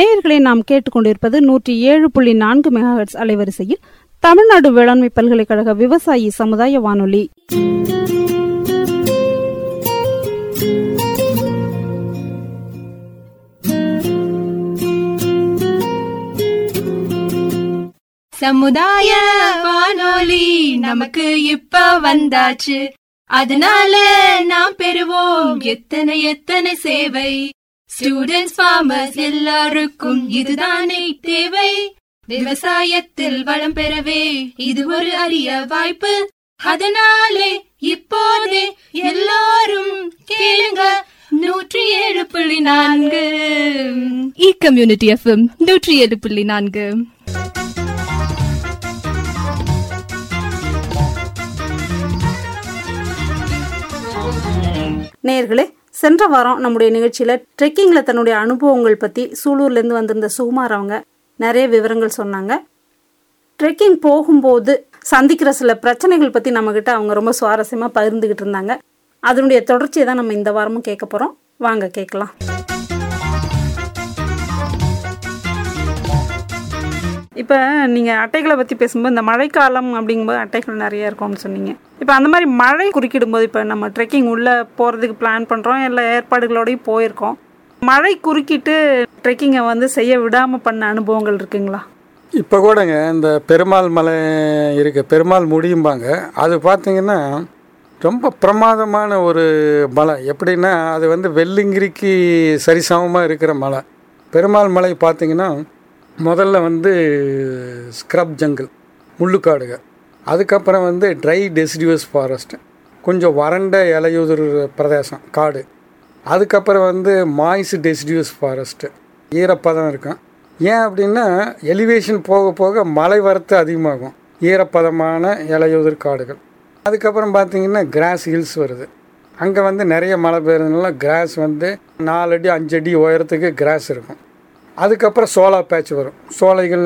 நேயர்களை நாம் கேட்டுக்கொண்டிருப்பது நூற்றி ஏழு புள்ளி நான்கு மெகாஹெட்ஸ் அலைவரிசையில் தமிழ்நாடு வேளாண்மை பல்கலைக்கழக விவசாயி சமுதாய வானொலி சமுதாய வானொலி நமக்கு இப்ப வந்தாச்சு அதனால நாம் பெறுவோம் எத்தனை எத்தனை சேவை ஸ்டூடெண்ட்ஸ் ஃபார்மர்ஸ் எல்லாருக்கும் இதுதானே தேவை விவசாயத்தில் வளம் பெறவே இது ஒரு அரிய வாய்ப்பு அதனாலே இப்போதே எல்லாரும் கேளுங்க நூற்றி ஏழு புள்ளி நான்கு இ கம்யூனிட்டி எஃப்எம் நூற்றி ஏழு புள்ளி நான்கு நேயர்களே சென்ற வாரம் நம்முடைய நிகழ்ச்சியில ட்ரெக்கிங்ல தன்னுடைய அனுபவங்கள் பத்தி சூலூர்ல இருந்து வந்திருந்த சுகுமார் அவங்க நிறைய விவரங்கள் சொன்னாங்க ட்ரெக்கிங் போகும்போது சந்திக்கிற சில பிரச்சனைகள் பத்தி நம்ம கிட்ட அவங்க ரொம்ப சுவாரஸ்யமா பகிர்ந்துகிட்டு இருந்தாங்க அதனுடைய தொடர்ச்சியை தான் நம்ம இந்த வாரமும் கேட்க போறோம் வாங்க கேட்கலாம் இப்போ நீங்கள் அட்டைகளை பற்றி பேசும்போது இந்த மழைக்காலம் அப்படிங்கும்போது அட்டைகள் நிறைய இருக்கும்னு சொன்னீங்க இப்போ அந்த மாதிரி மழை குறுக்கிடும்போது இப்போ நம்ம ட்ரெக்கிங் உள்ளே போகிறதுக்கு பிளான் பண்ணுறோம் எல்லா ஏற்பாடுகளோடையும் போயிருக்கோம் மழை குறுக்கிட்டு ட்ரெக்கிங்கை வந்து செய்ய விடாமல் பண்ண அனுபவங்கள் இருக்குங்களா இப்போ கூடங்க இந்த பெருமாள் மலை இருக்குது பெருமாள் முடியும்பாங்க அது பார்த்தீங்கன்னா ரொம்ப பிரமாதமான ஒரு மலை எப்படின்னா அது வந்து வெள்ளிங்கிரிக்கு சரிசமமாக இருக்கிற மலை பெருமாள் மலை பார்த்தீங்கன்னா முதல்ல வந்து ஸ்க்ரப் ஜங்கிள் முள்ளுக்காடுக அதுக்கப்புறம் வந்து ட்ரை டெசிடியூஸ் ஃபாரஸ்ட் கொஞ்சம் வறண்ட இலையுதிர் பிரதேசம் காடு அதுக்கப்புறம் வந்து மாய்ஸ் டெசிடியூஸ் ஃபாரஸ்ட்டு ஈரப்பதம் இருக்கும் ஏன் அப்படின்னா எலிவேஷன் போக போக மழை வரத்து அதிகமாகும் ஈரப்பதமான இலையுதிர் காடுகள் அதுக்கப்புறம் பார்த்தீங்கன்னா கிராஸ் ஹில்ஸ் வருது அங்கே வந்து நிறைய மழை பெய்யறதுனால கிராஸ் வந்து நாலு அடி அஞ்சு அடி உயரத்துக்கு கிராஸ் இருக்கும் அதுக்கப்புறம் சோளா பேட்ச் வரும் சோலைகள்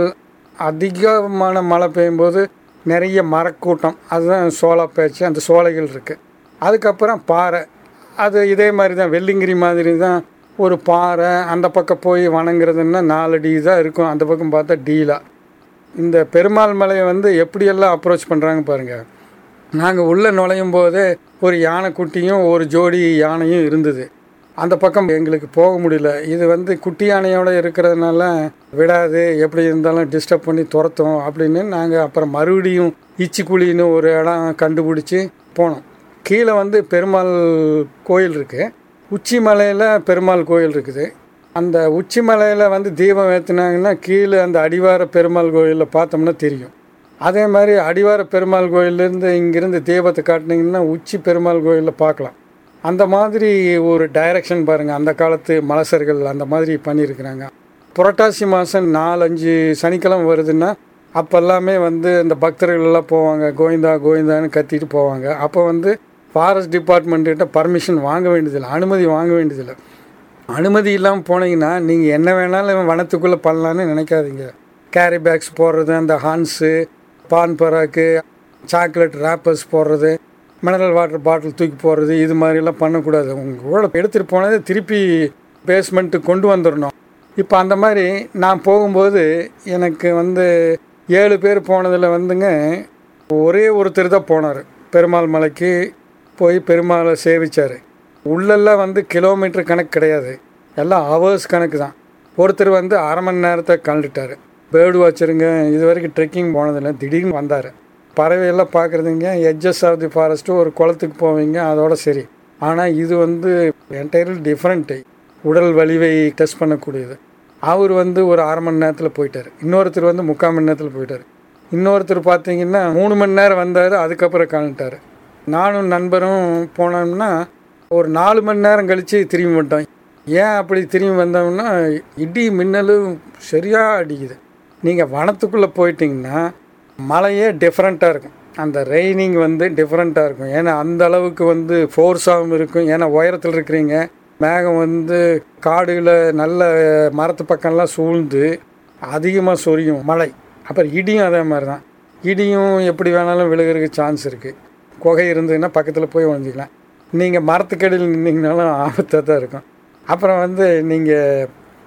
அதிகமான மழை பெய்யும்போது நிறைய மரக்கூட்டம் அதுதான் சோளா பேட்ச் அந்த சோலைகள் இருக்குது அதுக்கப்புறம் பாறை அது இதே மாதிரி தான் வெள்ளிங்கிரி மாதிரி தான் ஒரு பாறை அந்த பக்கம் போய் வணங்குறதுன்னா நாலு டி தான் இருக்கும் அந்த பக்கம் பார்த்தா டீலா இந்த பெருமாள் மலையை வந்து எப்படியெல்லாம் அப்ரோச் பண்ணுறாங்க பாருங்கள் நாங்கள் உள்ளே நுழையும் போதே ஒரு யானை குட்டியும் ஒரு ஜோடி யானையும் இருந்தது அந்த பக்கம் எங்களுக்கு போக முடியல இது வந்து குட்டி யானையோட இருக்கிறதுனால விடாது எப்படி இருந்தாலும் டிஸ்டர்ப் பண்ணி துரத்தும் அப்படின்னு நாங்கள் அப்புறம் மறுபடியும் இச்சிக்குழின்னு ஒரு இடம் கண்டுபிடிச்சி போனோம் கீழே வந்து பெருமாள் கோயில் இருக்குது உச்சி மலையில் பெருமாள் கோயில் இருக்குது அந்த உச்சி மலையில் வந்து தீபம் ஏற்றுனாங்கன்னா கீழே அந்த அடிவார பெருமாள் கோயிலில் பார்த்தோம்னா தெரியும் அதே மாதிரி அடிவார பெருமாள் கோயிலேருந்து இங்கேருந்து தீபத்தை காட்டினீங்கன்னா உச்சி பெருமாள் கோயிலில் பார்க்கலாம் அந்த மாதிரி ஒரு டைரக்ஷன் பாருங்கள் அந்த காலத்து மலசர்கள் அந்த மாதிரி பண்ணியிருக்கிறாங்க புரட்டாசி மாதம் நாலஞ்சு சனிக்கிழமை வருதுன்னா அப்போ எல்லாமே வந்து இந்த பக்தர்கள் எல்லாம் போவாங்க கோவிந்தா கோவிந்தான்னு கத்திட்டு போவாங்க அப்போ வந்து ஃபாரஸ்ட் டிபார்ட்மெண்ட்டுக்கிட்ட பர்மிஷன் வாங்க வேண்டியதில்லை அனுமதி வாங்க வேண்டியதில்லை அனுமதி இல்லாமல் போனீங்கன்னா நீங்கள் என்ன வேணாலும் வனத்துக்குள்ளே பண்ணலான்னு நினைக்காதீங்க கேரி பேக்ஸ் போடுறது அந்த Hans paan Parag chocolate wrappers போடுறது மினரல் வாட்டர் பாட்டில் தூக்கி போடுறது இது மாதிரிலாம் பண்ணக்கூடாது உங்களோட எடுத்துகிட்டு போனதை திருப்பி பேஸ்மெண்ட்டு கொண்டு வந்துடணும் இப்போ அந்த மாதிரி நான் போகும்போது எனக்கு வந்து ஏழு பேர் போனதில் வந்துங்க ஒரே ஒருத்தர் தான் போனார் பெருமாள் மலைக்கு போய் பெருமாளை சேவிச்சார் உள்ளெல்லாம் வந்து கிலோமீட்டர் கணக்கு கிடையாது எல்லாம் ஹவர்ஸ் கணக்கு தான் ஒருத்தர் வந்து அரை மணி நேரத்தை கலந்துட்டார் பேர்டு வாட்சருங்க இது வரைக்கும் ட்ரெக்கிங் போனதில்லை திடீர்னு வந்தார் பறவையெல்லாம் பார்க்குறதுங்க எட்ஜஸ் ஆஃப் தி ஃபாரஸ்ட்டு ஒரு குளத்துக்கு போவீங்க அதோட சரி ஆனால் இது வந்து என்டையர்லி டிஃப்ரெண்ட்டு உடல் வலிவை டெஸ்ட் பண்ணக்கூடியது அவர் வந்து ஒரு அரை மணி நேரத்தில் போயிட்டார் இன்னொருத்தர் வந்து முக்கால் மணி நேரத்தில் போயிட்டார் இன்னொருத்தர் பார்த்தீங்கன்னா மூணு மணி நேரம் வந்தார் அதுக்கப்புறம் கலந்துட்டார் நானும் நண்பரும் போனோம்னா ஒரு நாலு மணி நேரம் கழித்து திரும்பி வந்துட்டோம் ஏன் அப்படி திரும்பி வந்தோம்னா இடி மின்னலும் சரியாக அடிக்குது நீங்கள் வனத்துக்குள்ளே போயிட்டீங்கன்னா மழையே டிஃப்ரெண்ட்டாக இருக்கும் அந்த ரெய்னிங் வந்து டிஃப்ரெண்ட்டாக இருக்கும் ஏன்னா அந்த அளவுக்கு வந்து ஃபோர்ஸாகவும் இருக்கும் ஏன்னா உயரத்தில் இருக்கிறீங்க மேகம் வந்து காடுகளை நல்ல மரத்து பக்கம்லாம் சூழ்ந்து அதிகமாக சொரியும் மழை அப்புறம் இடியும் அதே மாதிரி தான் இடியும் எப்படி வேணாலும் விழுகிறதுக்கு சான்ஸ் இருக்குது குகை இருந்ததுன்னா பக்கத்தில் போய் விழுந்துக்கலாம் நீங்கள் மரத்துக்கடியில் நின்னீங்கனாலும் ஆபத்தாக தான் இருக்கும் அப்புறம் வந்து நீங்கள்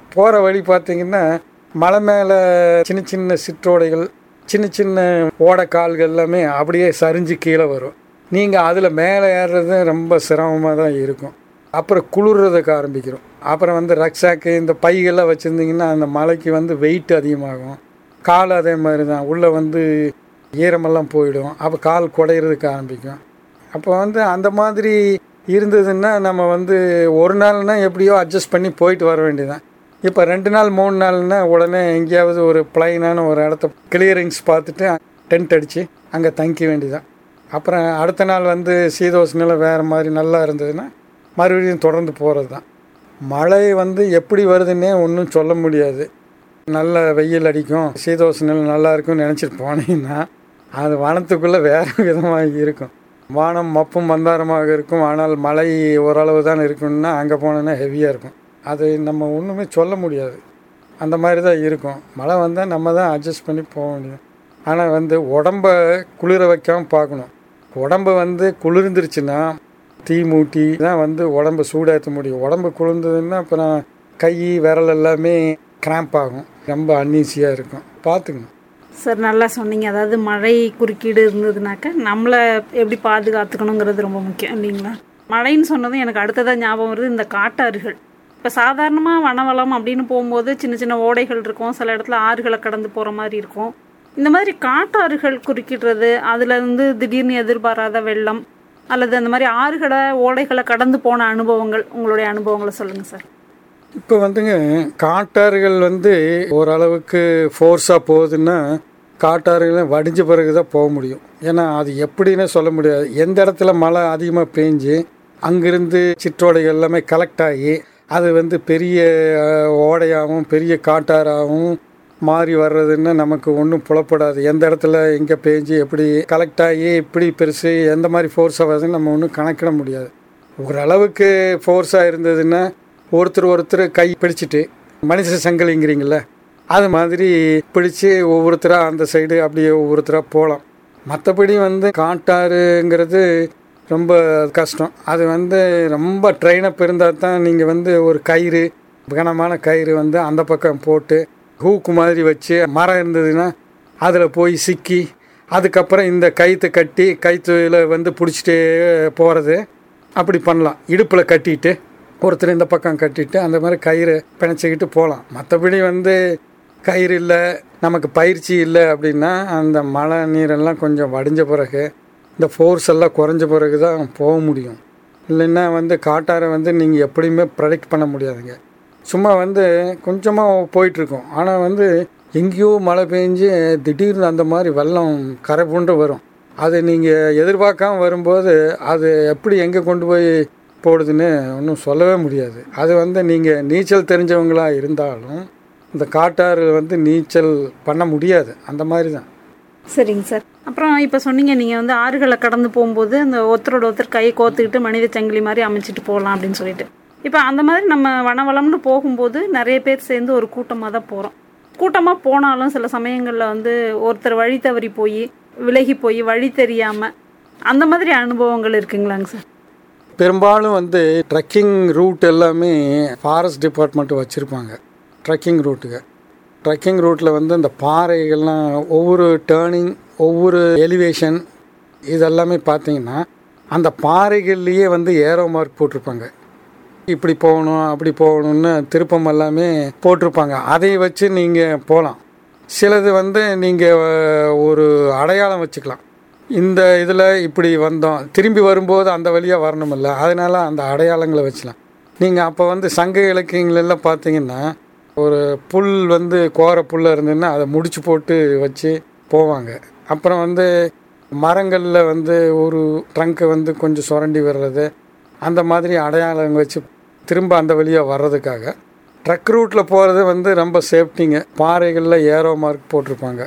போகிற வழி பார்த்தீங்கன்னா மலை மேலே சின்ன சின்ன சிற்றோடைகள் சின்ன சின்ன ஓடைக்கால்கள் எல்லாமே அப்படியே சரிஞ்சு கீழே வரும் நீங்கள் அதில் மேலே ஏறுறது ரொம்ப சிரமமாக தான் இருக்கும் அப்புறம் குளிர்றதுக்கு ஆரம்பிக்கிறோம் அப்புறம் வந்து ரக்ஸாக்கு இந்த பைகள்லாம் வச்சுருந்தீங்கன்னா அந்த மலைக்கு வந்து வெயிட் அதிகமாகும் கால் அதே மாதிரி தான் உள்ளே வந்து ஈரமெல்லாம் போயிடும் அப்போ கால் குடையிறதுக்கு ஆரம்பிக்கும் அப்போ வந்து அந்த மாதிரி இருந்ததுன்னா நம்ம வந்து ஒரு நாள்னா எப்படியோ அட்ஜஸ்ட் பண்ணி போயிட்டு வர வேண்டியதான் இப்போ ரெண்டு நாள் மூணு நாள்னா உடனே எங்கேயாவது ஒரு பிளைனான ஒரு இடத்த கிளியரிங்ஸ் பார்த்துட்டு டென்ட் அடித்து அங்கே தங்கிக்க வேண்டியதான் அப்புறம் அடுத்த நாள் வந்து சீதோஷ்ணில வேறு மாதிரி நல்லா இருந்ததுன்னா மறுபடியும் தொடர்ந்து போகிறது தான் மழை வந்து எப்படி வருதுன்னே ஒன்றும் சொல்ல முடியாது நல்ல வெயில் அடிக்கும் சீதோஷ்ணில நல்லா இருக்கும்னு நினச்சிட்டு போனீங்கன்னா அது வானத்துக்குள்ளே வேறு விதமாக இருக்கும் வானம் மப்பும் மந்தாரமாக இருக்கும் ஆனால் மழை ஓரளவு தான் இருக்குன்னா அங்கே போனோன்னா ஹெவியாக இருக்கும் அது நம்ம ஒன்றுமே சொல்ல முடியாது அந்த மாதிரி தான் இருக்கும் மழை வந்தால் நம்ம தான் அட்ஜஸ்ட் பண்ணி போக வேண்டியது ஆனால் வந்து உடம்ப குளிர வைக்காம பார்க்கணும் உடம்பு வந்து குளிர்ந்துருச்சுன்னா தீ மூட்டி தான் வந்து உடம்பு சூடேற்ற முடியும் உடம்பு குளிர்ந்ததுன்னா அப்புறம் கை விரல் எல்லாமே கிராம்ப் ஆகும் ரொம்ப அன்னீசியாக இருக்கும் பார்த்துக்கணும் சார் நல்லா சொன்னீங்க அதாவது மழை குறுக்கீடு இருந்ததுனாக்க நம்மளை எப்படி பாதுகாத்துக்கணுங்கிறது ரொம்ப முக்கியம் இல்லைங்களா மழைன்னு சொன்னதும் எனக்கு அடுத்ததாக ஞாபகம் வருது இந்த காட்டாறுகள் இப்போ சாதாரணமாக வனவளம் அப்படின்னு போகும்போது சின்ன சின்ன ஓடைகள் இருக்கும் சில இடத்துல ஆறுகளை கடந்து போகிற மாதிரி இருக்கும் இந்த மாதிரி காட்டாறுகள் குறுக்கிடுறது அதில் இருந்து திடீர்னு எதிர்பாராத வெள்ளம் அல்லது அந்த மாதிரி ஆறுகளை ஓடைகளை கடந்து போன அனுபவங்கள் உங்களுடைய அனுபவங்களை சொல்லுங்கள் சார் இப்போ வந்துங்க காட்டாறுகள் வந்து ஓரளவுக்கு ஃபோர்ஸாக போகுதுன்னா காட்டாறுகள் வடிஞ்ச பிறகு தான் போக முடியும் ஏன்னா அது எப்படின்னு சொல்ல முடியாது எந்த இடத்துல மழை அதிகமாக பெஞ்சு அங்கிருந்து சிற்றோடைகள் எல்லாமே கலெக்ட் ஆகி அது வந்து பெரிய அஹ், ஓடையாகவும் பெரிய காட்டாறாகவும் மாறி வர்றதுன்னு நமக்கு ஒன்றும் புலப்படாது எந்த இடத்துல எங்கே பேஞ்சு எப்படி கலெக்ட் ஆகி இப்படி பெருசு எந்த மாதிரி ஃபோர்ஸாக வருதுன்னு நம்ம ஒன்றும் கணக்கிட முடியாது ஓரளவுக்கு ஃபோர்ஸாக இருந்ததுன்னா ஒருத்தர் ஒருத்தர் கை பிடிச்சிட்டு மனுஷ சங்கிலிங்கிறீங்கள அது மாதிரி பிடிச்சு ஒவ்வொருத்தராக அந்த சைடு அப்படியே ஒவ்வொருத்தராக போகலாம் மற்றபடி வந்து காட்டாறுங்கிறது ரொம்ப கஷ்டம் அது வந்து ரொம்ப ட்ரெயினப் இருந்தால் தான் நீங்கள் வந்து ஒரு கயிறு கனமான கயிறு வந்து அந்த பக்கம் போட்டு ஹூக்கு மாதிரி வச்சு மரம் இருந்ததுன்னா அதில் போய் சிக்கி அதுக்கப்புறம் இந்த கயிற்றை கட்டி கயிற்றுல வந்து பிடிச்சிட்டே போகிறது அப்படி பண்ணலாம் இடுப்பில் கட்டிட்டு ஒருத்தர் இந்த பக்கம் கட்டிட்டு அந்த மாதிரி கயிறு பிணைச்சிக்கிட்டு போகலாம் மற்றபடி வந்து கயிறு இல்லை நமக்கு பயிற்சி இல்லை அப்படின்னா அந்த மழை நீரெல்லாம் கொஞ்சம் வடிஞ்ச பிறகு இந்த ஃபோர்ஸ் எல்லாம் குறைஞ்ச பிறகு தான் போக முடியும் இல்லைன்னா வந்து காட்டாரை வந்து நீங்கள் எப்படியுமே ப்ரெடிக்ட் பண்ண முடியாதுங்க சும்மா வந்து கொஞ்சமாக போயிட்டுருக்கோம் ஆனால் வந்து எங்கேயோ மழை பெஞ்சு திடீர்னு அந்த மாதிரி வெள்ளம் கரை புண்டு வரும் அது நீங்கள் எதிர்பார்க்காம வரும்போது அது எப்படி எங்கே கொண்டு போய் போடுதுன்னு ஒன்றும் சொல்லவே முடியாது அது வந்து நீங்கள் நீச்சல் தெரிஞ்சவங்களா இருந்தாலும் இந்த காட்டாறு வந்து நீச்சல் பண்ண முடியாது அந்த மாதிரி தான் சரிங்க சார் அப்புறம் இப்போ சொன்னீங்க நீங்கள் வந்து ஆறுகளை கடந்து போகும்போது அந்த ஒருத்தரோட ஒருத்தர் கையை கோத்துக்கிட்டு மனித சங்கிலி மாதிரி அமைச்சிட்டு போகலாம் அப்படின்னு சொல்லிட்டு இப்போ அந்த மாதிரி நம்ம வனவளம்னு போகும்போது நிறைய பேர் சேர்ந்து ஒரு கூட்டமாக தான் போகிறோம் கூட்டமாக போனாலும் சில சமயங்களில் வந்து ஒருத்தர் வழி தவறி போய் விலகி போய் வழி தெரியாமல் அந்த மாதிரி அனுபவங்கள் இருக்குங்களாங்க சார் பெரும்பாலும் வந்து ட்ரெக்கிங் ரூட் எல்லாமே ஃபாரஸ்ட் டிபார்ட்மெண்ட் வச்சுருப்பாங்க ட்ரெக்கிங் ரூட்டுக்கு ட்ரெக்கிங் ரூட்டில் வந்து இந்த பாறைகள்லாம் ஒவ்வொரு டேர்னிங் ஒவ்வொரு எலிவேஷன் இதெல்லாமே பார்த்தீங்கன்னா அந்த பாறைகள்லேயே வந்து ஏரோ மார்க் போட்டிருப்பாங்க இப்படி போகணும் அப்படி போகணும்னு திருப்பம் எல்லாமே போட்டிருப்பாங்க அதை வச்சு நீங்கள் போகலாம் சிலது வந்து நீங்கள் ஒரு அடையாளம் வச்சுக்கலாம் இந்த இதில் இப்படி வந்தோம் திரும்பி வரும்போது அந்த வழியாக வரணுமில்ல அதனால அந்த அடையாளங்களை வச்சலாம் நீங்கள் அப்போ வந்து சங்க இலக்கியங்களெல்லாம் பார்த்தீங்கன்னா ஒரு புல் வந்து கோர புல்ல இருந்ததுன்னா அதை முடிச்சு போட்டு வச்சு போவாங்க அப்புறம் வந்து மரங்களில் வந்து ஒரு ட்ரங்க்கை வந்து கொஞ்சம் சுரண்டி வர்றது அந்த மாதிரி அடையாளங்க வச்சு திரும்ப அந்த வழியாக வர்றதுக்காக ட்ரக் ரூட்டில் போகிறது வந்து ரொம்ப சேஃப்டிங்க பாறைகளில் ஏரோ மார்க் போட்டிருப்பாங்க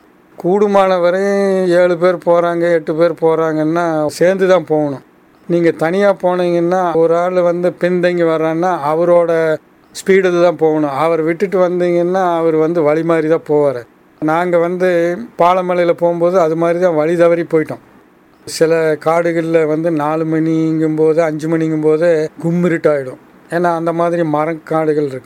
கூடுமான வரை ஏழு பேர் போகிறாங்க எட்டு பேர் போகிறாங்கன்னா சேர்ந்து தான் போகணும் நீங்கள் தனியாக போனீங்கன்னா ஒரு ஆள் வந்து பின்தங்கி வர்றான்னா அவரோட ஸ்பீடில் தான் போகணும் அவர் விட்டுட்டு வந்தீங்கன்னா அவர் வந்து வழி மாதிரி தான் போவார் நாங்கள் வந்து பாலமலையில் போகும்போது அது மாதிரி தான் வழி தவறி போயிட்டோம் சில காடுகளில் வந்து நாலு மணிங்கும்போது அஞ்சு மணிங்கும்போது கும்மிருட்டாயிடும் ஏன்னா அந்த மாதிரி மரக்காடுகள் இருக்கு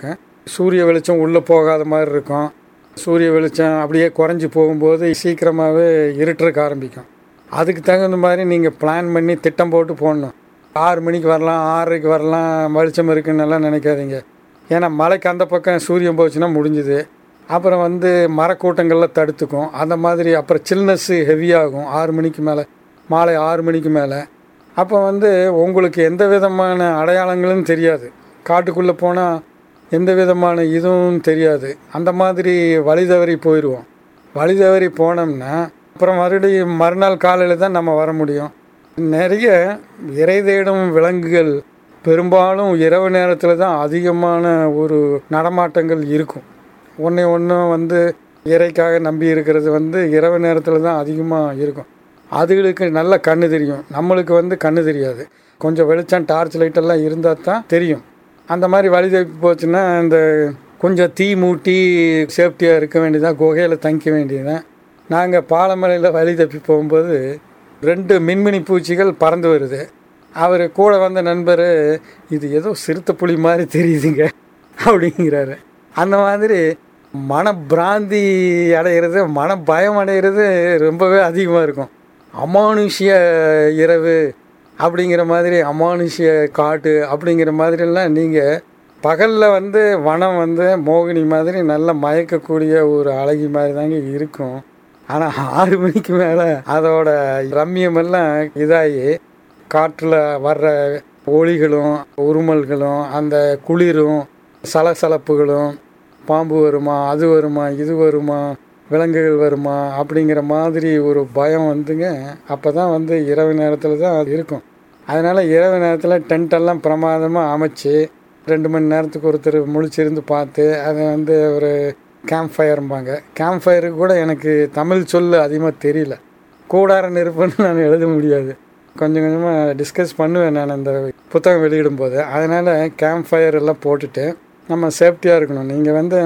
சூரிய வெளிச்சம் உள்ளே போகாத மாதிரி இருக்கும் சூரிய வெளிச்சம் அப்படியே குறைஞ்சி போகும்போது சீக்கிரமாகவே இருட்டுறக்கு ஆரம்பிக்கும் அதுக்கு தகுந்த மாதிரி நீங்கள் பிளான் பண்ணி திட்டம் போட்டு போடணும் ஆறு மணிக்கு வரலாம் ஆறரைக்கு வரலாம் வெளிச்சம் இருக்குன்னு எல்லாம் நினைக்காதீங்க ஏன்னா மலைக்கு அந்த பக்கம் சூரியன் போச்சுன்னா முடிஞ்சுது அப்புறம் வந்து மரக்கூட்டங்களில் தடுத்துக்கும் அந்த மாதிரி அப்புறம் சில்னஸ்ஸு ஹெவியாகும் ஆறு மணிக்கு மேலே மாலை ஆறு மணிக்கு மேலே அப்போ வந்து உங்களுக்கு எந்த விதமான அடையாளங்களும் தெரியாது காட்டுக்குள்ளே போனால் எந்த விதமான இதுவும் தெரியாது அந்த மாதிரி வழி தவறி போயிடுவோம் வழி தவறி போனோம்னா அப்புறம் மறுபடியும் மறுநாள் காலையில் தான் நம்ம வர முடியும் நிறைய இறை தேடும் விலங்குகள் பெரும்பாலும் இரவு நேரத்தில் தான் அதிகமான ஒரு நடமாட்டங்கள் இருக்கும் ஒன்றே ஒன்று வந்து இறைக்காக நம்பி இருக்கிறது வந்து இரவு நேரத்தில் தான் அதிகமாக இருக்கும் அதுகளுக்கு நல்ல கண்ணு தெரியும் நம்மளுக்கு வந்து கண்ணு தெரியாது கொஞ்சம் வெளிச்சம் டார்ச் லைட்டெல்லாம் இருந்தால் தான் தெரியும் அந்த மாதிரி வழி தப்பி போச்சுன்னா இந்த கொஞ்சம் தீ மூட்டி சேஃப்டியாக இருக்க வேண்டியதான் குகையில் தங்கிக்க வேண்டியதான் நாங்கள் பாலமலையில் வழி தப்பி போகும்போது ரெண்டு மின்மினி பூச்சிகள் பறந்து வருது அவர் கூட வந்த நண்பர் இது ஏதோ சிறுத்தை புலி மாதிரி தெரியுதுங்க அப்படிங்கிறாரு அந்த மாதிரி மன பிராந்தி அடைகிறது மன பயம் அடைகிறது ரொம்பவே அதிகமாக இருக்கும் அமானுஷ்ய இரவு அப்படிங்கிற மாதிரி அமானுஷ்ய காட்டு அப்படிங்கிற மாதிரிலாம் நீங்கள் பகலில் வந்து வனம் வந்து மோகினி மாதிரி நல்ல மயக்கக்கூடிய ஒரு அழகி மாதிரி தாங்க இருக்கும் ஆனால் ஆறு மணிக்கு மேலே அதோட ரம்மியமெல்லாம் இதாகி காற்றில் வர்ற ஒளிகளும் உருமல்களும் அந்த குளிரும் சலசலப்புகளும் பாம்பு வருமா அது வருமா இது வருமா விலங்குகள் வருமா அப்படிங்கிற மாதிரி ஒரு பயம் வந்துங்க அப்போ தான் வந்து இரவு நேரத்தில் தான் அது இருக்கும் அதனால் இரவு நேரத்தில் டென்ட்டெல்லாம் பிரமாதமாக அமைச்சு ரெண்டு மணி நேரத்துக்கு ஒருத்தர் முழிச்சிருந்து பார்த்து அதை வந்து ஒரு கேம்ப் ஃபயர்ம்பாங்க கேம்ப் ஃபயருக்கு கூட எனக்கு தமிழ் சொல் அதிகமாக தெரியல கூடார நெருப்புன்னு நான் எழுத முடியாது கொஞ்சம் கொஞ்சமாக டிஸ்கஸ் பண்ணுவேன் நான் அந்த புத்தகம் வெளியிடும்போது அதனால் கேம்ப் ஃபயர் எல்லாம் போட்டுட்டு நம்ம சேஃப்டியாக இருக்கணும் நீங்கள் வந்து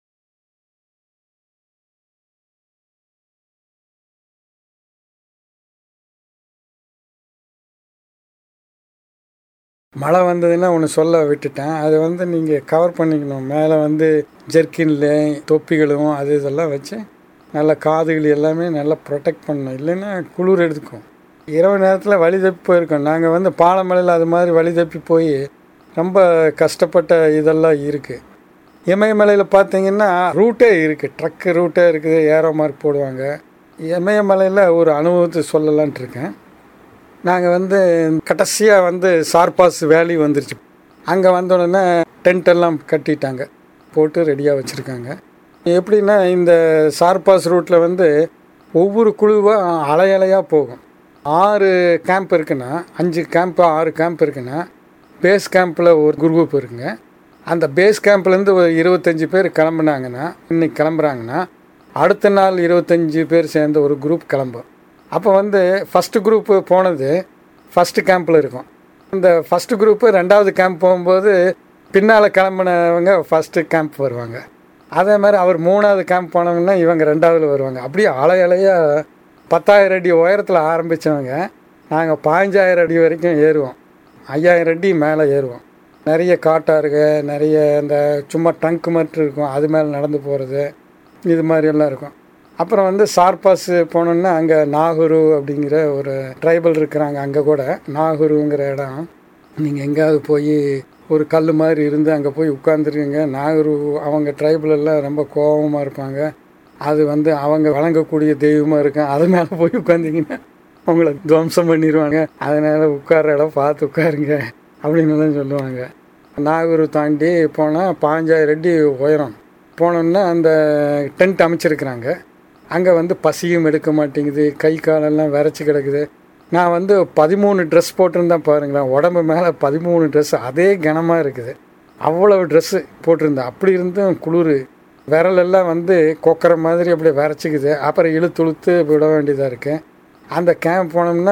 மழை வந்ததுன்னா ஒன்று சொல்ல விட்டுட்டேன் அது வந்து நீங்கள் கவர் பண்ணிக்கணும் மேலே வந்து ஜெர்க்கின்ல தொப்பிகளும் அது இதெல்லாம் வச்சு நல்லா காதுகள் எல்லாமே நல்லா ப்ரொடெக்ட் பண்ணணும் இல்லைன்னா குளிர் எடுத்துக்கும் இரவு நேரத்தில் வழி தப்பி போயிருக்கோம் நாங்கள் வந்து பாலமலையில் அது மாதிரி வழி தப்பி போய் ரொம்ப கஷ்டப்பட்ட இதெல்லாம் இருக்குது இமயமலையில் பார்த்தீங்கன்னா ரூட்டே இருக்குது ட்ரக்கு ரூட்டே இருக்குது ஏரோ மார்க் போடுவாங்க இமயமலையில் ஒரு அனுபவத்தை சொல்லலான்ட்டு இருக்கேன் நாங்கள் வந்து கடைசியாக வந்து சார்பாஸ் வேலி வந்துருச்சு அங்கே வந்த உடனே டென்ட் எல்லாம் கட்டிட்டாங்க போட்டு ரெடியாக வச்சுருக்காங்க எப்படின்னா இந்த சார்பாஸ் ரூட்டில் வந்து ஒவ்வொரு குழுவாக அலை அலையாக போகும் ஆறு கேம்ப் இருக்குன்னா அஞ்சு கேம்ப் ஆறு கேம்ப் இருக்குன்னா பேஸ் கேம்பில் ஒரு குரூப் இருக்குங்க அந்த பேஸ் கேம்ப்லேருந்து ஒரு இருபத்தஞ்சி பேர் கிளம்புனாங்கன்னா இன்னைக்கு கிளம்புறாங்கன்னா அடுத்த நாள் இருபத்தஞ்சி பேர் சேர்ந்த ஒரு குரூப் கிளம்பும் அப்போ வந்து ஃபஸ்ட்டு குரூப்பு போனது ஃபஸ்ட்டு கேம்பில் இருக்கும் இந்த ஃபஸ்ட்டு குரூப்பு ரெண்டாவது கேம்ப் போகும்போது பின்னால் கிளம்புனவங்க ஃபஸ்ட்டு கேம்ப் வருவாங்க அதே மாதிரி அவர் மூணாவது கேம்ப் போனவங்கன்னா இவங்க ரெண்டாவதுல வருவாங்க அப்படியே அலை அலையாக பத்தாயிரம் அடி உயரத்தில் ஆரம்பித்தவங்க நாங்கள் பாஞ்சாயிரம் அடி வரைக்கும் ஏறுவோம் ஐயாயிரம் அடி மேலே ஏறுவோம் நிறைய காட்டாருங்க நிறைய இந்த சும்மா ட்ரங்க் மட்டும் இருக்கும் அது மேலே நடந்து போகிறது இது மாதிரியெல்லாம் இருக்கும் அப்புறம் வந்து சார்பாஸ் போனோன்னா அங்கே நாகூரு அப்படிங்கிற ஒரு ட்ரைபல் இருக்கிறாங்க அங்கே கூட நாகூருங்கிற இடம் நீங்கள் எங்கேயாவது போய் ஒரு கல் மாதிரி இருந்து அங்கே போய் உட்காந்துருக்கீங்க நாகூரு அவங்க ட்ரைபல் எல்லாம் ரொம்ப கோபமாக இருப்பாங்க அது வந்து அவங்க வழங்கக்கூடிய தெய்வமாக இருக்கும் அது மேலே போய் உட்காந்திங்கன்னா உங்களை துவம்சம் பண்ணிடுவாங்க அதனால் உட்கார இடம் பார்த்து உட்காருங்க அப்படின்னு தான் சொல்லுவாங்க நாகூர் தாண்டி போனால் பாஞ்சாயிரம் அடி உயரம் போனோன்னா அந்த டென்ட் அமைச்சிருக்கிறாங்க அங்கே வந்து பசியும் எடுக்க மாட்டேங்குது கை காலெல்லாம் விரைச்சி கிடக்குது நான் வந்து பதிமூணு ட்ரெஸ் போட்டிருந்தேன் பாருங்களேன் உடம்பு மேலே பதிமூணு ட்ரெஸ் அதே கனமாக இருக்குது அவ்வளவு ட்ரெஸ்ஸு போட்டிருந்தேன் அப்படி இருந்தும் குளிர் விரலெல்லாம் வந்து கொக்கர மாதிரி அப்படியே விரைச்சிக்குது அப்புறம் இழுத்து இழுத்து விட வேண்டியதாக இருக்குது அந்த கேம்ப் போனோம்னா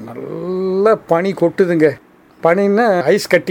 நல்லா பனி கொட்டுதுங்க பனின்னா ஐஸ் கட்டி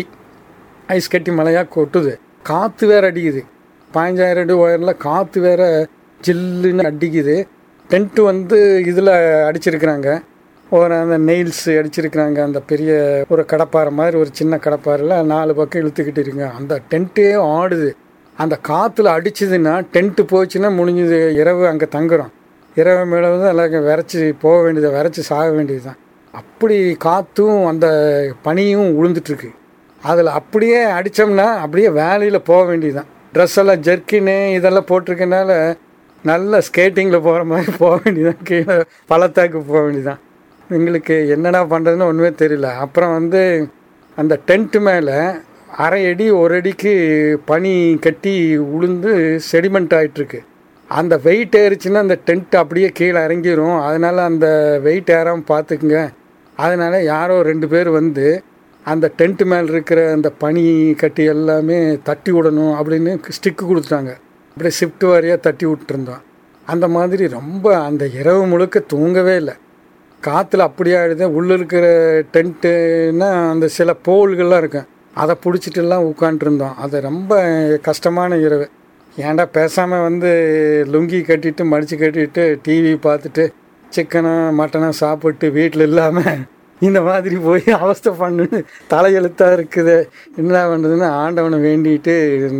ஐஸ் கட்டி மழையாக கொட்டுது காற்று வேற அடிக்குது பதினஞ்சாயிரம் அடி உயரில் காற்று வேற ஜில்லுன்னு அடிக்குது டென்ட்டு வந்து இதில் அடிச்சிருக்கிறாங்க ஒரு அந்த நெயில்ஸ் அடிச்சிருக்கிறாங்க அந்த பெரிய ஒரு கடப்பாறை மாதிரி ஒரு சின்ன கடப்பாறையில் நாலு பக்கம் இழுத்துக்கிட்டு இருக்குங்க அந்த டென்ட்டே ஆடுது அந்த காற்றுல அடிச்சதுன்னா டென்ட்டு போச்சுன்னா முடிஞ்சது இரவு அங்கே தங்குறோம் இரவு மேலே வந்து எல்லாம் விரைச்சி போக வேண்டியது விரைச்சி சாக வேண்டியது தான் அப்படி காற்றும் அந்த பனியும் உளுந்துட்டுருக்கு அதில் அப்படியே அடித்தோம்னா அப்படியே வேலையில் போக வேண்டியது தான் ட்ரெஸ் எல்லாம் ஜெர்க்கின்னு இதெல்லாம் போட்டிருக்கனால நல்ல ஸ்கேட்டிங்கில் போகிற மாதிரி போக வேண்டியதான் கீழே பள்ளத்தாக்கு போக வேண்டியதான் எங்களுக்கு என்னடா பண்ணுறதுன்னு ஒன்றுமே தெரியல அப்புறம் வந்து அந்த டென்ட்டு மேலே அரை அடி ஒரு அடிக்கு பனி கட்டி உளுந்து செடிமெண்ட் ஆகிட்டுருக்கு அந்த வெயிட் ஏறிச்சுன்னா அந்த டென்ட் அப்படியே கீழே இறங்கிரும் அதனால் அந்த வெயிட் ஏறாமல் பார்த்துக்குங்க அதனால் யாரோ ரெண்டு பேர் வந்து அந்த டென்ட் மேலே இருக்கிற அந்த பனி கட்டி எல்லாமே தட்டி விடணும் அப்படின்னு ஸ்டிக்கு கொடுத்துட்டாங்க அப்படியே ஷிஃப்ட் வாரியாக தட்டி விட்டுருந்தோம் அந்த மாதிரி ரொம்ப அந்த இரவு முழுக்க தூங்கவே இல்லை காற்றுல அப்படியே ஆயிடுது உள்ளே இருக்கிற டென்ட்டுன்னா அந்த சில போல்கள்லாம் இருக்கும் அதை பிடிச்சிட்டுலாம் உட்காண்ட்ருந்தோம் அது ரொம்ப கஷ்டமான இரவு ஏன்டா பேசாமல் வந்து லுங்கி கட்டிட்டு மடித்து கட்டிட்டு டிவி பார்த்துட்டு சிக்கனோ மட்டனோ சாப்பிட்டு வீட்டில் இல்லாமல் இந்த மாதிரி போய் அவஸ்தை பண்ணுன்னு தலையெழுத்தாக இருக்குது என்ன பண்ணுறதுன்னு ஆண்டவனை வேண்டிட்டு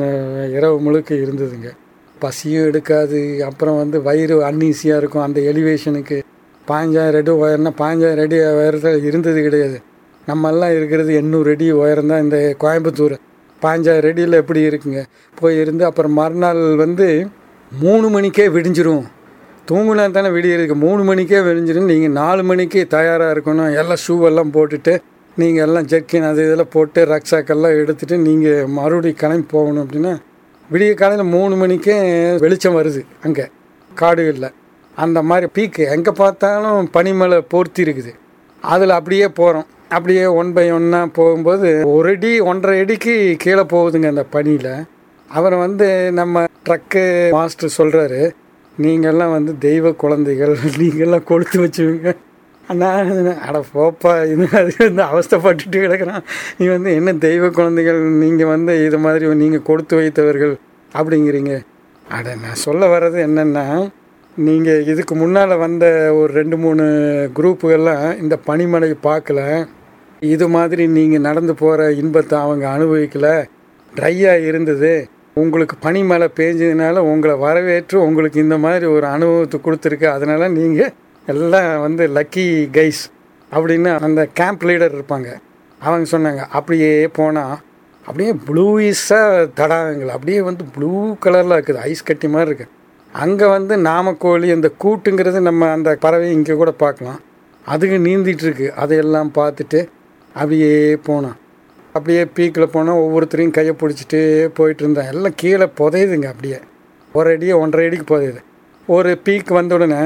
ந- இரவு முழுக்க இருந்ததுங்க பசியும் எடுக்காது அப்புறம் வந்து வயிறு அன்னீசியாக இருக்கும் அந்த எலிவேஷனுக்கு பாஞ்சாயிரம் அடி உயரம்னா பாஞ்சாயிரம் அடி உயரத்தில் இருந்தது கிடையாது நம்மெல்லாம் இருக்கிறது எண்ணூறு அடி உயரம் தான் இந்த கோயம்புத்தூர் பாஞ்சாயிரம் அடியில் எப்படி இருக்குங்க போய் இருந்து அப்புறம் மறுநாள் வந்து மூணு மணிக்கே விடிஞ்சிரும் தூங்குனா தானே விடியிருக்கு மூணு மணிக்கே விடிஞ்சிரும் நீங்கள் நாலு மணிக்கு தயாராக இருக்கணும் எல்லாம் ஷூ எல்லாம் போட்டுட்டு நீங்கள் எல்லாம் ஜெர்க்கின் அது இதெல்லாம் போட்டு ரக்ஷாக்கெல்லாம் எடுத்துகிட்டு நீங்கள் மறுபடியும் கிளம்பி போகணும் அப்படின்னா விடிய காலையில் மூணு மணிக்கே வெளிச்சம் வருது அங்கே காடுகளில் அந்த மாதிரி பீக்கு எங்கே பார்த்தாலும் பனிமலை போர்த்தி இருக்குது அதில் அப்படியே போகிறோம் அப்படியே ஒன் பை ஒன்னாக போகும்போது ஒரு அடி ஒன்றரை அடிக்கு கீழே போகுதுங்க அந்த பனியில் அவர் வந்து நம்ம ட்ரக்கு மாஸ்டர் சொல்கிறாரு நீங்கள்லாம் வந்து தெய்வ குழந்தைகள் நீங்கள்லாம் கொடுத்து வச்சுவீங்க நான் அட போப்பா இது அது வந்து அவஸ்தைப்பட்டுட்டு கிடக்குறான் நீ வந்து என்ன தெய்வ குழந்தைகள் நீங்கள் வந்து இது மாதிரி நீங்கள் கொடுத்து வைத்தவர்கள் அப்படிங்கிறீங்க அட நான் சொல்ல வர்றது என்னென்னா நீங்கள் இதுக்கு முன்னால் வந்த ஒரு ரெண்டு மூணு குரூப்புகள்லாம் இந்த பனிமலை பார்க்கல இது மாதிரி நீங்கள் நடந்து போகிற இன்பத்தை அவங்க அனுபவிக்கல ட்ரையாக இருந்தது உங்களுக்கு பனிமலை பேஞ்சதுனால உங்களை வரவேற்று உங்களுக்கு இந்த மாதிரி ஒரு அனுபவத்தை கொடுத்துருக்கு அதனால் நீங்கள் எல்லாம் வந்து லக்கி கைஸ் அப்படின்னு அந்த கேம்ப் லீடர் இருப்பாங்க அவங்க சொன்னாங்க அப்படியே போனால் அப்படியே ப்ளூயிஸாக தடாகங்கள் அப்படியே வந்து ப்ளூ கலரில் இருக்குது ஐஸ் கட்டி மாதிரி இருக்குது அங்கே வந்து நாமக்கோழி அந்த கூட்டுங்கிறது நம்ம அந்த பறவை இங்கே கூட பார்க்கலாம் அதுக்கு நீந்திட்டு இருக்கு அதையெல்லாம் பார்த்துட்டு அப்படியே போனோம் அப்படியே பீக்கில் போனால் ஒவ்வொருத்தரையும் கையை பிடிச்சிட்டு போயிட்டு இருந்தேன் எல்லாம் கீழே புதையுதுங்க அப்படியே ஒரு அடி ஒன்றரை அடிக்கு புதையுது ஒரு பீக் வந்த உடனே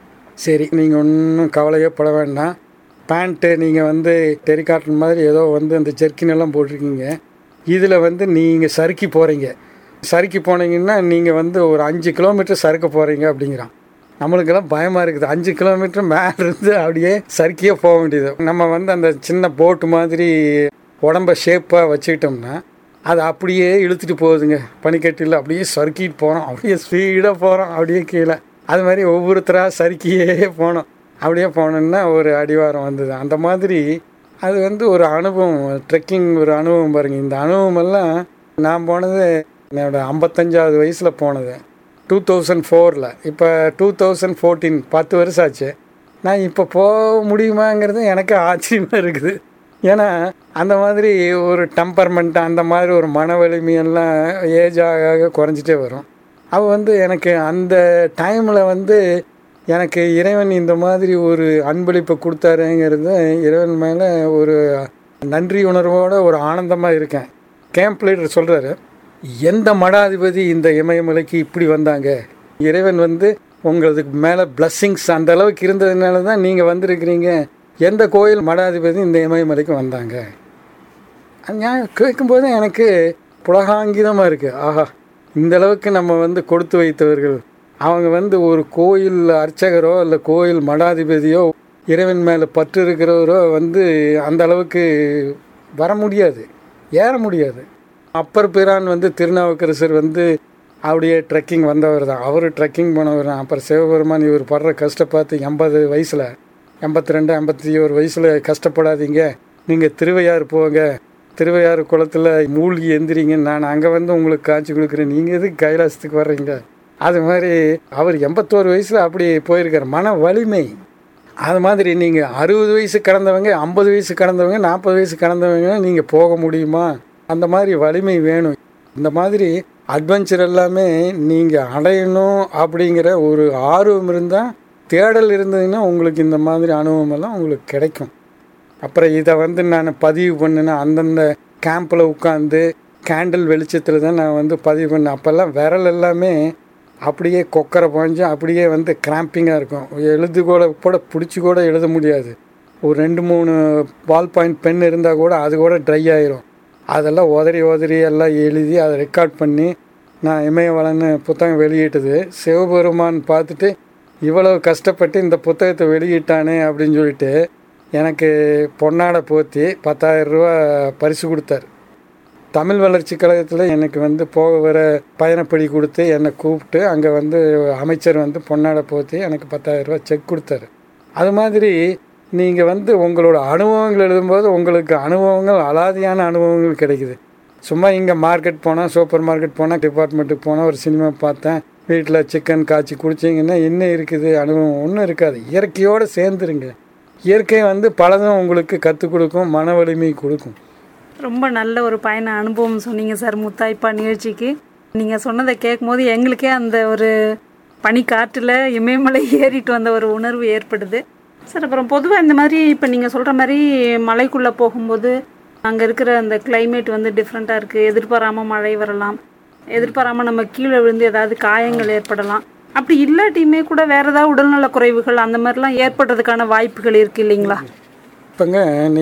சரி நீங்கள் ஒன்றும் கவலையே பட வேண்டாம் பேண்ட்டு நீங்கள் வந்து டெரிகாட்டன் மாதிரி ஏதோ வந்து அந்த ஜெர்க்கின் எல்லாம் போட்டிருக்கீங்க இதில் வந்து நீங்கள் சறுக்கி போகிறீங்க சறுக்கி போனீங்கன்னா நீங்கள் வந்து ஒரு அஞ்சு கிலோமீட்டர் சறுக்க போகிறீங்க அப்படிங்கிறான் நம்மளுக்கெல்லாம் பயமாக இருக்குது அஞ்சு கிலோமீட்டர் மேலே இருந்து அப்படியே சறுக்கியே போக வேண்டியது நம்ம வந்து அந்த சின்ன போட்டு மாதிரி உடம்ப ஷேப்பாக வச்சுக்கிட்டோம்னா அது அப்படியே இழுத்துட்டு போகுதுங்க பனிக்கட்டியில் அப்படியே சறுக்கிட்டு போகிறோம் அப்படியே ஸ்பீடாக போகிறோம் அப்படியே கீழே அது மாதிரி ஒவ்வொருத்தராக சறுக்கியே போனோம் அப்படியே போனோம்னா ஒரு அடிவாரம் வந்தது அந்த மாதிரி அது வந்து ஒரு அனுபவம் ட்ரெக்கிங் ஒரு அனுபவம் பாருங்கள் இந்த அனுபவம் எல்லாம் நான் போனது என்னோட ஐம்பத்தஞ்சாவது வயசில் போனது டூ தௌசண்ட் ஃபோரில் இப்போ டூ தௌசண்ட் ஃபோர்டீன் பத்து வருஷம் ஆச்சு நான் இப்போ போக முடியுமாங்கிறது எனக்கு ஆச்சரியமாக இருக்குது ஏன்னா அந்த மாதிரி ஒரு டெம்பர்மெண்ட் அந்த மாதிரி ஒரு மன வலிமையெல்லாம் ஏஜ் ஆக ஆக குறைஞ்சிட்டே வரும் அவள் வந்து எனக்கு அந்த டைமில் வந்து எனக்கு இறைவன் இந்த மாதிரி ஒரு அன்பளிப்பை கொடுத்தாருங்கிறது இறைவன் மேலே ஒரு நன்றி உணர்வோட ஒரு ஆனந்தமாக இருக்கேன் கேம்ப் லீடர் சொல்கிறாரு எந்த மடாதிபதி இந்த இமயமலைக்கு இப்படி வந்தாங்க இறைவன் வந்து உங்களுக்கு மேலே பிளஸ்ஸிங்ஸ் அந்த அளவுக்கு இருந்ததுனால தான் நீங்கள் வந்திருக்கிறீங்க எந்த கோயில் மடாதிபதி இந்த இமயமலைக்கு வந்தாங்க அது நான் கேட்கும்போது எனக்கு புலகாங்கிதமாக இருக்குது ஆஹா இந்த அளவுக்கு நம்ம வந்து கொடுத்து வைத்தவர்கள் அவங்க வந்து ஒரு கோயில் அர்ச்சகரோ இல்லை கோயில் மடாதிபதியோ இறைவன் மேலே பற்று இருக்கிறவரோ வந்து அந்த அளவுக்கு வர முடியாது ஏற முடியாது அப்பர் பிரான் வந்து திருநாவுக்கரசர் வந்து அப்படியே ட்ரெக்கிங் வந்தவர் தான் அவர் ட்ரெக்கிங் போனவர் தான் அப்புறம் சிவபெருமான் இவர் படுற கஷ்டம் பார்த்து எண்பது வயசில் எண்பத்தி ரெண்டு எண்பத்தி ஒரு வயசில் கஷ்டப்படாதீங்க நீங்கள் திருவையாறு போங்க திருவையாறு குளத்தில் மூழ்கி எந்திரிங்க நான் அங்கே வந்து உங்களுக்கு காட்சி கொடுக்குறேன் நீங்கள் எதுக்கு கைலாசத்துக்கு வர்றீங்க அது மாதிரி அவர் எண்பத்தோரு வயசில் அப்படி போயிருக்கார் மன வலிமை அது மாதிரி நீங்கள் அறுபது வயசு கடந்தவங்க ஐம்பது வயசு கடந்தவங்க நாற்பது வயசு கடந்தவங்க நீங்கள் போக முடியுமா அந்த மாதிரி வலிமை வேணும் இந்த மாதிரி அட்வென்ச்சர் எல்லாமே நீங்கள் அடையணும் அப்படிங்கிற ஒரு ஆர்வம் இருந்தால் தேடல் இருந்ததுன்னா உங்களுக்கு இந்த மாதிரி அனுபவம் எல்லாம் உங்களுக்கு கிடைக்கும் அப்புறம் இதை வந்து நான் பதிவு பண்ணினா அந்தந்த கேம்பில் உட்காந்து கேண்டில் வெளிச்சத்தில் தான் நான் வந்து பதிவு பண்ணேன் அப்போல்லாம் விரல் எல்லாமே அப்படியே கொக்கரை பாஞ்சு அப்படியே வந்து கிராம்பிங்காக இருக்கும் எழுது கூட கூட பிடிச்சி கூட எழுத முடியாது ஒரு ரெண்டு மூணு பால் பாயிண்ட் பென் இருந்தால் கூட அது கூட ட்ரை ஆயிரும் அதெல்லாம் உதறி உதறி எல்லாம் எழுதி அதை ரெக்கார்ட் பண்ணி நான் இமயவளன்னு புத்தகம் வெளியிட்டது சிவபெருமான் பார்த்துட்டு இவ்வளவு கஷ்டப்பட்டு இந்த புத்தகத்தை வெளியிட்டானே அப்படின்னு சொல்லிட்டு எனக்கு பொன்னாடை போத்தி பத்தாயிரம் ரூபா பரிசு கொடுத்தார் தமிழ் வளர்ச்சி கழகத்தில் எனக்கு வந்து போக வர பயணப்படி கொடுத்து என்னை கூப்பிட்டு அங்கே வந்து அமைச்சர் வந்து பொன்னாடை போத்தி எனக்கு பத்தாயிரம் ரூபா செக் கொடுத்தாரு அது மாதிரி நீங்கள் வந்து உங்களோட அனுபவங்கள் எழுதும்போது உங்களுக்கு அனுபவங்கள் அலாதியான அனுபவங்கள் கிடைக்குது சும்மா இங்கே மார்க்கெட் போனால் சூப்பர் மார்க்கெட் போனால் டிபார்ட்மெண்ட்டுக்கு போனால் ஒரு சினிமா பார்த்தேன் வீட்டில் சிக்கன் காய்ச்சி குடிச்சிங்கன்னா என்ன இருக்குது அனுபவம் ஒன்றும் இருக்காது இயற்கையோடு சேர்ந்துருங்க இயற்கை வந்து பலதும் உங்களுக்கு கற்றுக் கொடுக்கும் மன வலிமை கொடுக்கும் ரொம்ப நல்ல ஒரு பயண அனுபவம் சொன்னீங்க சார் முத்தாய்ப்பா நிகழ்ச்சிக்கு நீங்கள் சொன்னதை கேட்கும்போது எங்களுக்கே அந்த ஒரு பனிக்காற்றில் இமயமலை ஏறிட்டு வந்த ஒரு உணர்வு ஏற்படுது சார் அப்புறம் பொதுவாக இந்த மாதிரி இப்போ நீங்கள் சொல்கிற மாதிரி மலைக்குள்ளே போகும்போது அங்கே இருக்கிற அந்த climate வந்து டிஃப்ரெண்ட்டாக இருக்குது எதிர்பாராமல் மழை வரலாம் எதிர்பாராமல் நம்ம கீழே விழுந்து ஏதாவது காயங்கள் ஏற்படலாம் அப்படி இல்லாட்டியுமே கூட வேறு ஏதாவது உடல்நல குறைவுகள் அந்த மாதிரிலாம் ஏற்படுறதுக்கான வாய்ப்புகள் இருக்குது இல்லைங்களா இப்போங்க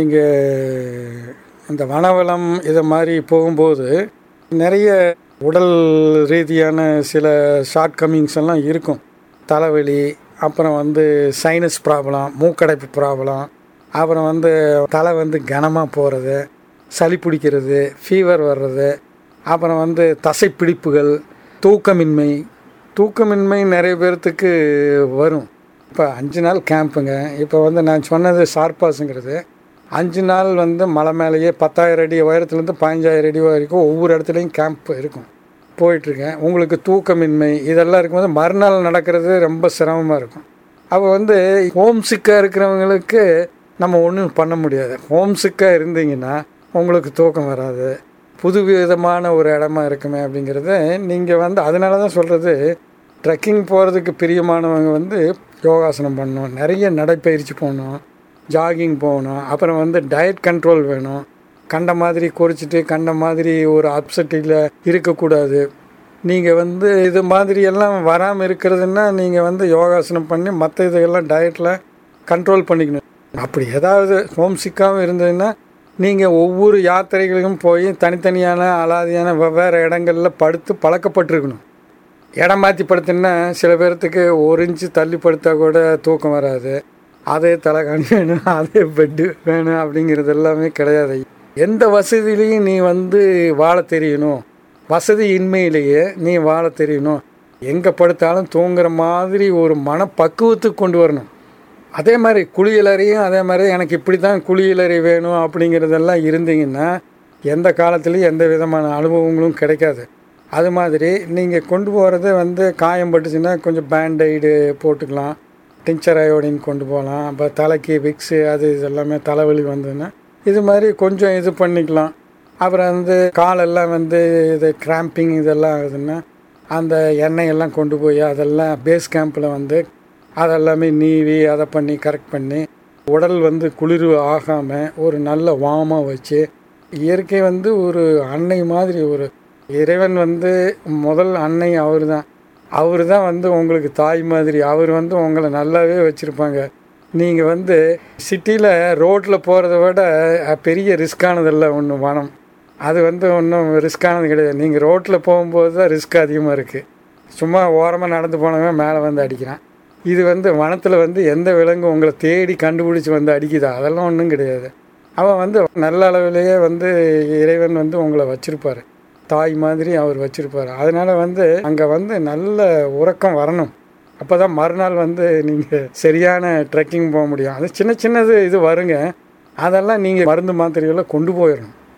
நீங்கள் இந்த வனவளம் இதை மாதிரி போகும்போது நிறைய உடல் ரீதியான சில ஷார்ட் கம்மிங்ஸ் எல்லாம் இருக்கும் தலைவலி அப்புறம் வந்து சைனஸ் ப்ராப்ளம் மூக்கடைப்பு ப்ராப்ளம் அப்புறம் வந்து தலை வந்து கனமாக போகிறது சளி பிடிக்கிறது ஃபீவர் வர்றது அப்புறம் வந்து தசைப்பிடிப்புகள் தூக்கமின்மை தூக்கமின்மை நிறைய பேர்த்துக்கு வரும் இப்போ அஞ்சு நாள் கேம்புங்க இப்போ வந்து நான் சொன்னது ஷார்பாஸுங்கிறது அஞ்சு நாள் வந்து மலை மேலேயே பத்தாயிரம் அடி உயரத்துலேருந்து பதினஞ்சாயிரம் அடி வரைக்கும் ஒவ்வொரு இடத்துலையும் கேம்ப் இருக்கும் போயிட்டுருக்கேன் உங்களுக்கு தூக்கமின்மை இதெல்லாம் இருக்கும்போது மறுநாள் நடக்கிறது ரொம்ப சிரமமாக இருக்கும் அப்போ வந்து ஹோம் சிக்காக இருக்கிறவங்களுக்கு நம்ம ஒன்றும் பண்ண முடியாது ஹோம் சிக்காக இருந்தீங்கன்னா உங்களுக்கு தூக்கம் வராது புது விதமான ஒரு இடமா இருக்குமே அப்படிங்கிறத நீங்கள் வந்து அதனால தான் சொல்கிறது ட்ரெக்கிங் போகிறதுக்கு பிரியமானவங்க வந்து யோகாசனம் பண்ணணும் நிறைய நடைப்பயிற்சி போகணும் ஜாகிங் போகணும் அப்புறம் வந்து டயட் கண்ட்ரோல் வேணும் கண்ட மாதிரி குறிச்சிட்டு கண்ட மாதிரி ஒரு அப்செட்டில் இருக்கக்கூடாது நீங்கள் வந்து இது மாதிரி எல்லாம் வராமல் இருக்கிறதுன்னா நீங்கள் வந்து யோகாசனம் பண்ணி மற்ற இதெல்லாம் டயட்டில் கண்ட்ரோல் பண்ணிக்கணும் அப்படி ஏதாவது ஹோம் சிக்காகவும் இருந்ததுன்னா நீங்கள் ஒவ்வொரு யாத்திரைகளுக்கும் போய் தனித்தனியான அலாதியான வெவ்வேறு இடங்களில் படுத்து பழக்கப்பட்டிருக்கணும் இடம் மாற்றி படுத்துன்னா சில பேர்த்துக்கு ஒரு இன்ச்சு தள்ளி படுத்தா கூட தூக்கம் வராது அதே தலைகாணி வேணும் அதே பெட்டு வேணும் அப்படிங்கிறது எல்லாமே கிடையாது எந்த வசதியிலையும் நீ வந்து வாழ தெரியணும் வசதி இன்மையிலேயே நீ வாழ தெரியணும் எங்கே படுத்தாலும் தூங்குற மாதிரி ஒரு மனப்பக்குவத்துக்கு கொண்டு வரணும் அதே மாதிரி குளியலறையும் அதே மாதிரி எனக்கு இப்படி தான் குளியலறை வேணும் அப்படிங்கிறதெல்லாம் இருந்தீங்கன்னா எந்த காலத்துலேயும் எந்த விதமான அனுபவங்களும் கிடைக்காது அது மாதிரி நீங்கள் கொண்டு போகிறது வந்து காயம் பட்டுச்சுன்னா கொஞ்சம் பேண்டைடு போட்டுக்கலாம் டிங்சர் அயோடின் கொண்டு போகலாம் அப்போ தலைக்கு விக்ஸு அது இது எல்லாமே தலைவலி வந்ததுன்னா இது மாதிரி கொஞ்சம் இது பண்ணிக்கலாம் அப்புறம் வந்து காலெல்லாம் வந்து இது கிராம்பிங் இதெல்லாம் ஆகுதுன்னா அந்த எண்ணெய் எல்லாம் கொண்டு போய் அதெல்லாம் பேஸ் கேம்பில் வந்து அதெல்லாமே நீவி அதை பண்ணி கரெக்ட் பண்ணி உடல் வந்து குளிர் ஆகாமல் ஒரு நல்ல வாமாக வச்சு இயற்கை வந்து ஒரு அன்னை மாதிரி ஒரு இறைவன் வந்து முதல் அன்னை அவர் தான் அவர் தான் வந்து உங்களுக்கு தாய் மாதிரி அவர் வந்து உங்களை நல்லாவே வச்சுருப்பாங்க நீங்கள் வந்து சிட்டியில் ரோட்டில் போகிறத விட அஹ், பெரிய ரிஸ்க்கானதில்ல ஒன்று வனம் அது வந்து ஒன்றும் ரிஸ்க்கானது கிடையாது நீங்கள் ரோட்டில் போகும்போது தான் ரிஸ்க் அதிகமாக இருக்குது சும்மா ஓரமாக நடந்து போனவன் மேலே வந்து அடிக்கிறான் இது வந்து வனத்தில் வந்து எந்த விலங்கு உங்களை தேடி கண்டுபிடிச்சி வந்து அடிக்குதா அதெல்லாம் ஒன்றும் கிடையாது அவன் வந்து நல்ல அளவிலேயே வந்து இறைவன் வந்து உங்களை வச்சிருப்பாரு தாய் மாதிரி அவர் வச்சிருப்பாரு அதனால வந்து அங்கே வந்து நல்ல உறக்கம் வரணும் அப்போ தான் மறுநாள் வந்து நீங்கள் சரியான ட்ரெக்கிங் போக முடியும் அது சின்ன சின்னது இது வருங்க அதெல்லாம் நீங்கள் மருந்து மாத்திரைகளை கொண்டு போயிடணும்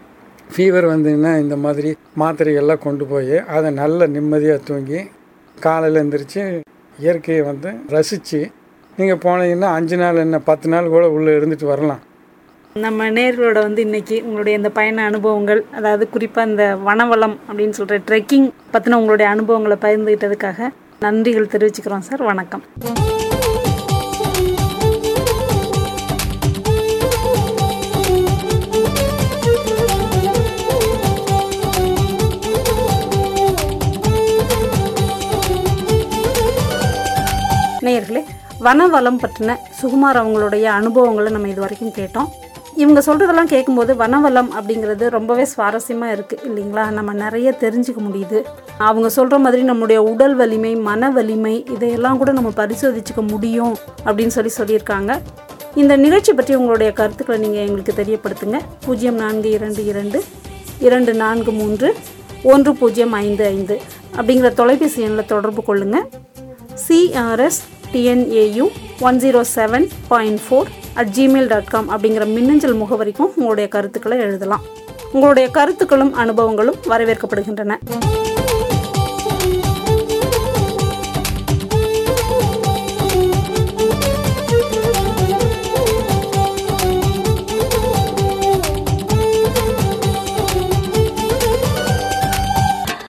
ஃபீவர் வந்ததுன்னா இந்த மாதிரி மாத்திரைகள்லாம் கொண்டு போய் அதை நல்ல நிம்மதியாக தூங்கி காலையில் எழுந்திரிச்சு இயற்கையை வந்து ரசித்து நீங்கள் போனீங்கன்னா அஞ்சு நாள் என்ன பத்து நாள் கூட உள்ளே இருந்துட்டு வரலாம் நம்ம நேர்களோட வந்து இன்னைக்கு உங்களுடைய இந்த பயண அனுபவங்கள் அதாவது குறிப்பாக இந்த வனவளம் அப்படின்னு சொல்கிற ட்ரெக்கிங் பற்றின உங்களுடைய அனுபவங்களை பகிர்ந்துக்கிட்டதுக்காக நன்றிகள் தெரிவிச்சுக்கிறோம் சார் வணக்கம் நேயர்களே வனவளம் பற்றின சுகுமார் அவங்களுடைய அனுபவங்களை நம்ம இது வரைக்கும் கேட்டோம் இவங்க சொல்கிறதெல்லாம் கேட்கும்போது வனவளம் அப்படிங்கிறது ரொம்பவே சுவாரஸ்யமாக இருக்குது இல்லைங்களா நம்ம நிறைய தெரிஞ்சுக்க முடியுது அவங்க சொல்கிற மாதிரி நம்முடைய உடல் வலிமை மன வலிமை இதையெல்லாம் கூட நம்ம பரிசோதிச்சுக்க முடியும் அப்படின்னு சொல்லி சொல்லியிருக்காங்க இந்த நிகழ்ச்சி பற்றி உங்களுடைய கருத்துக்களை நீங்கள் எங்களுக்கு தெரியப்படுத்துங்க பூஜ்ஜியம் நான்கு இரண்டு இரண்டு இரண்டு நான்கு மூன்று ஒன்று பூஜ்ஜியம் ஐந்து ஐந்து அப்படிங்கிற தொலைபேசி எண்ணில் தொடர்பு கொள்ளுங்கள் CRS TNAU one zero seven point four at Gmail dot com அப்படிங்கிற மின்னஞ்சல் முகவரிக்கும் உங்களுடைய கருத்துக்களை எழுதலாம் உங்களுடைய கருத்துக்களும் அனுபவங்களும் வரவேற்கப்படுகின்றன